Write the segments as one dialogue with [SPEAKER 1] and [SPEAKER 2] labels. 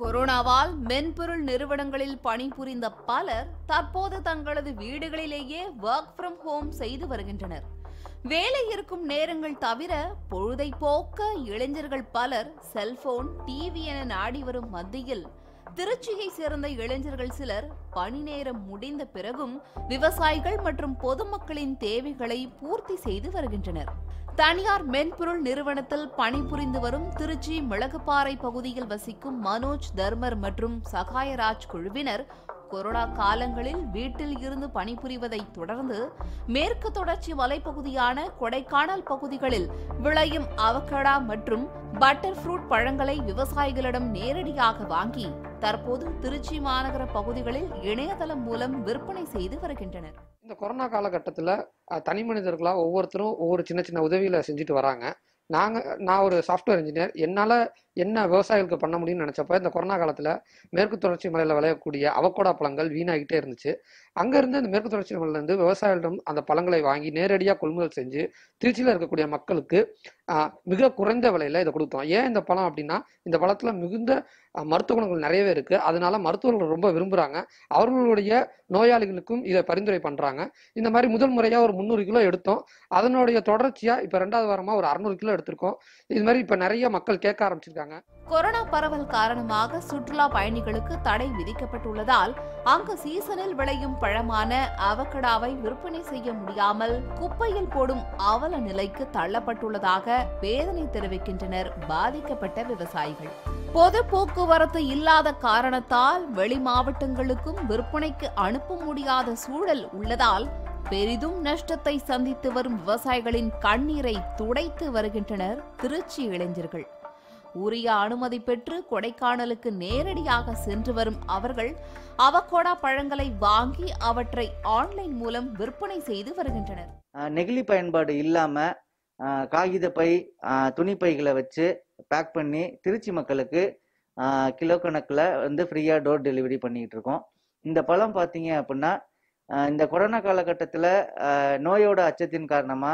[SPEAKER 1] கொரோனாவால் மென்பொருள் நிறுவனங்களில் பணிபுரிந்த பலர் தற்போது தங்களது வீடுகளிலேயே ஒர்க் ஃப்ரம் ஹோம் செய்து வருகின்றனர் வேலை இருக்கும் நேரங்கள் தவிர பொழுதை போக்க இளைஞர்கள் பலர் செல்போன் டிவி என நாடி வரும் மத்தியில் திருச்சியை சேர்ந்த இளைஞர்கள் சிலர் பணி நேரம் முடிந்த பிறகும் விவசாயிகள் மற்றும் பொதுமக்களின் தேவைகளை பூர்த்தி செய்து வருகின்றனர் தனியார் மென்பொருள் நிறுவனத்தில் பணிபுரிந்து வரும் திருச்சி மிளகுப்பாறை பகுதியில் வசிக்கும் மனோஜ் தர்மர் மற்றும் சகாயராஜ் குழுவினர் கொரோனா காலங்களில் வீட்டில் இருந்து பணிபுரிவதை தொடர்ந்து மேற்கு தொடர்ச்சி மலைப்பகுதியான கொடைக்கானல் பகுதிகளில் விளையும் அவகடா மற்றும் பட்டர் ஃப்ரூட் பழங்களை விவசாயிகளிடம் நேரடியாக வாங்கி தற்போது திருச்சி மாநகர பகுதிகளில் இணையதளம் மூலம் விற்பனை செய்து வருகின்றனர்
[SPEAKER 2] இந்த கொரோனா காலகட்டத்தில் தனி மனிதர்களாக ஒவ்வொருத்தரும் ஒவ்வொரு சின்ன சின்ன உதவிகளை செஞ்சுட்டு வராங்க நாங்கள் நான் ஒரு சாஃப்ட்வேர் இன்ஜினியர் என்னால் என்ன விவசாயிகளுக்கு பண்ண முடியும்னு நினச்சப்ப இந்த கொரோனா காலத்தில் மேற்கு தொடர்ச்சி மலையில் விளையக்கூடிய அவக்கோடா பழங்கள் வீணாகிட்டே இருந்துச்சு அங்கேருந்து அந்த மேற்கு தொடர்ச்சி மலையிலேருந்து விவசாயிகளிடம் அந்த பழங்களை வாங்கி நேரடியாக கொள்முதல் செஞ்சு திருச்சியில் இருக்கக்கூடிய மக்களுக்கு ஆஹ், மிக குறைந்த விலையில் இதை கொடுத்தோம் ஏன் இந்த பழம் அப்படின்னா இந்த பழத்தில் மிகுந்த ஆஹ், மருத்துவ குணங்கள் நிறையவே இருக்குது அதனால மருத்துவர்கள் ரொம்ப விரும்புகிறாங்க அவர்களுடைய நோயாளிகளுக்கும் இதை பரிந்துரை பண்ணுறாங்க இந்த மாதிரி முதல் முறையாக ஒரு முந்நூறு கிலோ எடுத்தோம் அதனுடைய தொடர்ச்சியாக இப்போ ரெண்டாவது வாரமாக ஒரு அறநூறு கிலோ எடுத்திருக்கோம் இது மாதிரி இப்போ நிறைய மக்கள் கேட்க ஆரம்பிச்சிருக்காங்க
[SPEAKER 1] கொரோனா பரவல் காரணமாக சுற்றுலா பயணிகளுக்கு தடை விதிக்கப்பட்டுள்ளதால் அங்கு சீசனில் விளையும் பழமான அவகடாவை விற்பனை செய்ய முடியாமல் குப்பையில் போடும் அவல நிலைக்கு தள்ளப்பட்டுள்ளதாக வேதனை தெரிவிக்கின்றனர் பாதிக்கப்பட்ட விவசாயிகள் பொது போக்குவரத்து இல்லாத காரணத்தால் வெளி மாவட்டங்களுக்கும் விற்பனைக்கு அனுப்ப முடியாத சூழல் உள்ளதால் பெரிதும் நஷ்டத்தை சந்தித்து வரும் விவசாயிகளின் கண்ணீரை துடைத்து வருகின்றனர் திருச்சி இளைஞர்கள் உரிய அனுமதி பெற்று கொடைக்கானலுக்கு நேரடியாக சென்று வரும் அவர்கள் அவகோடா பழங்களை வாங்கி அவற்றை ஆன்லைன் மூலம் விற்பனை செய்து வருகின்றனர்
[SPEAKER 3] ஆஹ் நெகிழி பயன்பாடு இல்லாமல் காகித பை ஆஹ் துணி பைகளை வச்சு பேக் பண்ணி திருச்சி மக்களுக்கு ஆஹ் கிலோ கணக்கில் வந்து ஃப்ரீயாக டோர் டெலிவரி பண்ணிக்கிட்டு இருக்கோம் இந்த பழம் பார்த்தீங்க அப்படின்னா ஆஹ் இந்த கொரோனா காலகட்டத்தில் நோயோட அச்சத்தின்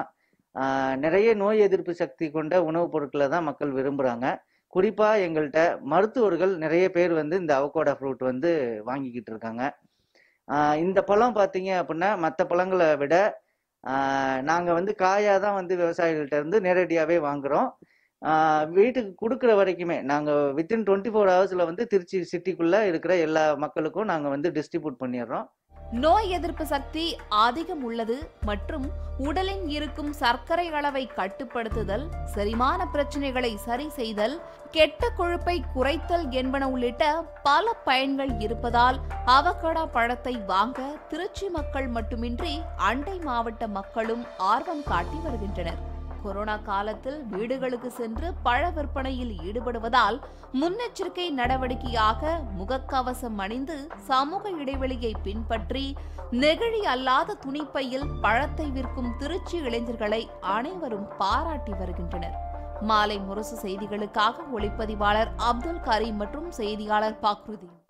[SPEAKER 3] காரணமாக நிறைய நோய் எதிர்ப்பு சக்தி கொண்ட உணவுப் பொருட்களை தான் மக்கள் விரும்புகிறாங்க குறிப்பாக எங்கள்கிட்ட மருத்துவர்கள் நிறைய பேர் வந்து இந்த அவகோடா ஃப்ரூட் வந்து வாங்கிக்கிட்டு இருக்காங்க ஆஹ் இந்த பழம் பார்த்தீங்க அப்படின்னா மற்ற பழங்களை விட நாங்கள் வந்து காயாக தான் வந்து விவசாயிகள்கிட்ட இருந்து நேரடியாகவே வாங்குகிறோம் வீட்டுக்கு கொடுக்குற வரைக்குமே நாங்கள் வித்தின் டுவெண்ட்டி ஃபோர் ஹவர்ஸில் வந்து திருச்சி சிட்டிக்குள்ளே இருக்கிற எல்லா மக்களுக்கும் நாங்கள் வந்து டிஸ்ட்ரிபியூட் பண்ணிடுறோம்
[SPEAKER 1] நோய் எதிர்ப்பு சக்தி அதிகம் உள்ளது மற்றும் உடலில் இருக்கும் சர்க்கரை அளவை கட்டுப்படுத்துதல் செரிமான பிரச்சனைகளை சரி செய்தல் கெட்ட கொழுப்பை குறைத்தல் என்பன உள்ளிட்ட பல பயன்கள் இருப்பதால் அவகடா பழத்தை வாங்க திருச்சி மக்கள் மட்டுமின்றி அண்டை மாவட்ட மக்களும் ஆர்வம் காட்டி வருகின்றனர் கொரோனா காலத்தில் வீடுகளுக்கு சென்று பழ விற்பனையில் ஈடுபடுவதால் முன்னெச்சரிக்கை நடவடிக்கையாக முகக்கவசம் அணிந்து சமூக இடைவெளியை பின்பற்றி நெகிழி அல்லாத துணிப்பையில் பழத்தை விற்கும் திருச்சி இளைஞர்களை அனைவரும் பாராட்டி வருகின்றனர் மாலை முரசு செய்திகளுக்காக ஒளிப்பதிவாளர் அப்துல் கரீம் மற்றும் செய்தியாளர் பாக்ருதீன்